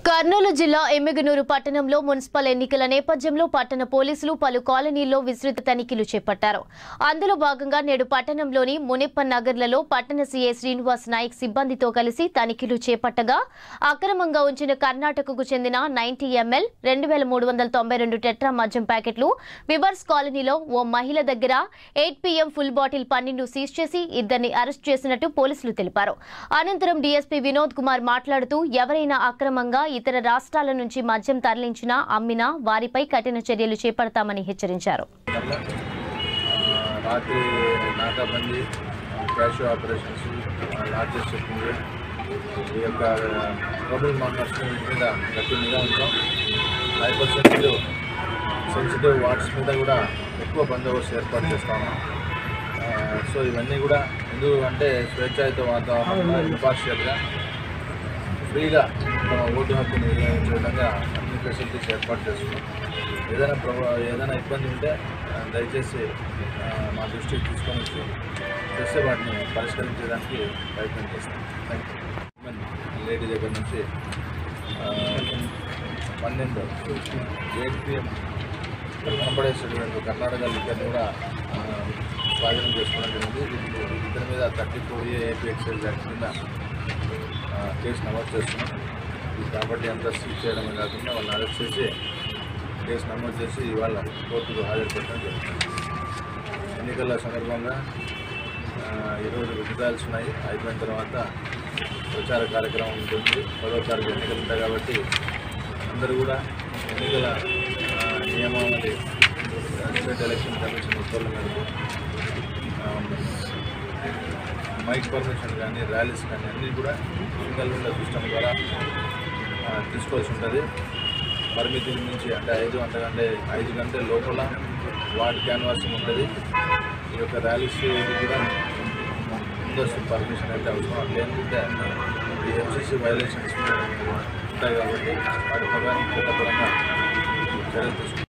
కర్నూలు జిల్లా ఎమ్మిగనూరు పట్టణంలో మున్సిపల్ ఎన్నికల నేపథ్యంలో పట్టణ పోలీసులు పలు కాలనీల్లో విస్తృత తనిఖీలు చేపట్టారు అందులో భాగంగా నేడు పట్టణంలోని మునిప్పన్ నగర్లలో పట్టణ సీఏ శ్రీనివాస్ నాయక్ సిబ్బందితో కలిసి తనిఖీలు చేపట్టగా అక్రమంగా ఉంచిన కర్ణాటకకు చెందిన నైన్టీ ఎంఎల్ రెండు వేల మూడు వందల తొంభై రెండు టెట్రా మద్యం ప్యాకెట్లు వివర్స్ కాలనీలో ఓ మహిళ దగ్గర ఎయిట్ పీఎం ఫుల్ బాటిల్ పన్నెండు సీజ్ చేసి ఇద్దరిని అరెస్ట్ చేసినట్టు పోలీసులు తెలిపారు అనంతరం డీఎస్పీ వినోద్ కుమార్ మాట్లాడుతూ ఎవరైనా అక్రమంగా ఇతర రాష్ట్రాల నుంచి మద్యం తరలించినా అమ్మినా వారిపై కఠిన చర్యలు చేపడతామని హెచ్చరించారు వల్ల ఆ, రాత్రి నాకాబందీ క్యాష్ ఆపరేషన్స్ లార్జెస్ట్ చెప్పింగ్ ఈ యొక్క ట్రబుల్ మార్కర్స్ మీద గట్టి నిఘా ఉంటాం హైపర్ సెన్సిటివ్ సెన్సిటివ్ వార్డ్స్ మీద కూడా ఎక్కువ బందోబస్తు ఏర్పాటు చేస్తాము ఆ, సో ఇవన్నీ కూడా ఎందుకు అంటే స్వేచ్ఛాయుత వాతావరణంలో ఇంపార్షియల్గా ఫ్రీగా తమ ఓటు హక్కును వినియోగించే విధంగా అన్ని ఫెసిలిటీస్ ఏర్పాటు చేస్తున్నాం ఏదైనా ప్రభా ఏదైనా ఇబ్బంది ఉంటే ఆ, దయచేసి ఆ, మా దృష్టికి తీసుకొని వచ్చి చేస్తే వాటిని పరిష్కరించడానికి ప్రయత్నం చేస్తాం థ్యాంక్ యూ లేడీ దగ్గర నుంచి ఆ, పన్నెండు ఎయిట్ పిఎం కనపడేసేటువంటి కర్ణాటక లిక్కర్ని కూడా ఆ, స్వాధీనం చేసుకోవడం జరిగింది వీటిని ఇతని మీద thirty four A AP excise act కింద ఆ, కేసు నమోదు చేస్తున్నాం ఈ ప్రాపర్టీ అంతా సీజ్ చేయడమే కాకుండా వాళ్ళని అరెస్ట్ చేసి కేసు నమోదు చేసి ఇవాళ కోర్టుకు హాజరుపెట్టడం జరుగుతుంది ఎన్నికల సందర్భంగా ఆ, ఈరోజు విజిటాల్స్ ఉన్నాయి అయిపోయిన తర్వాత ప్రచార కార్యక్రమం ఉంటుంది పదో తారీఖు ఎన్నికలు ఉంటాయి కాబట్టి అందరూ కూడా ఎన్నికల ఆ, నియమావళి స్టేట్ ఎలక్షన్ కమిషన్ ఉత్తర్వుల మేరకు ఆ, మైక్ పర్మిషన్ కానీ ర్యాలీస్ కానీ అన్నీ కూడా సింగల్ విండో సిస్టమ్ ద్వారా ఆ, తీసుకోవాల్సి ఉంటుంది పరిమితి నుంచి అంటే ఐదు అంతకంటే ఐదు గంటల లోపల వార్డ్ క్యాన్వాసింగ్ ఉంటుంది ఈ యొక్క ర్యాలీస్ ఇది కూడా ముందస్తు పర్మిషన్ అయితే అవసరం లేకుంటే ఈ ఎంసీసీ వైలేషన్స్ ఉంటాయి కాబట్టి వాటి ప్రకారం చట్టపరంగా చర్యలు తీసుకుంటాం